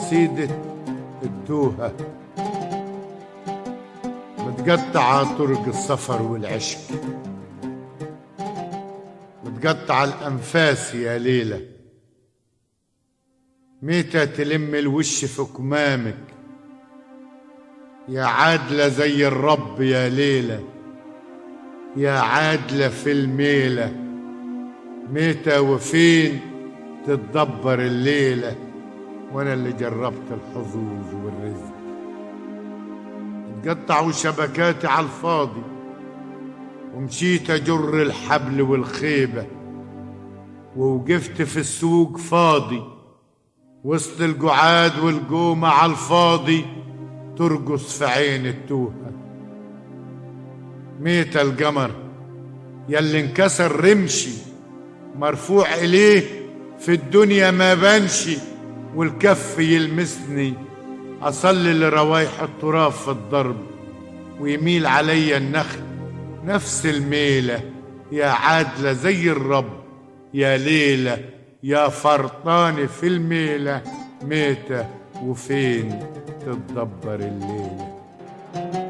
قصيدة التوهة متقطعة طرق السفر والعشق متقطعة الأنفاس يا ليلة متى تلم الوش في كمامك يا عادلة زي الرب يا ليلة يا عادلة في الميلة متى وفين تتدبر الليلة وانا اللي جربت الحظوظ والرزق اتقطعوا شبكاتي على الفاضي ومشيت اجر الحبل والخيبة ووقفت في السوق فاضي وسط القعاد والقومة على الفاضي ترقص في عين التوهة ميت القمر يلي انكسر رمشي مرفوع إليه في الدنيا ما بنشي والكف يلمسني أصلي لروايح التراب في الضرب ويميل علي النخل نفس الميلة يا عادلة زي الرب يا ليلة يا فرطانة في الميلة ميتة وفين تتدبر الليلة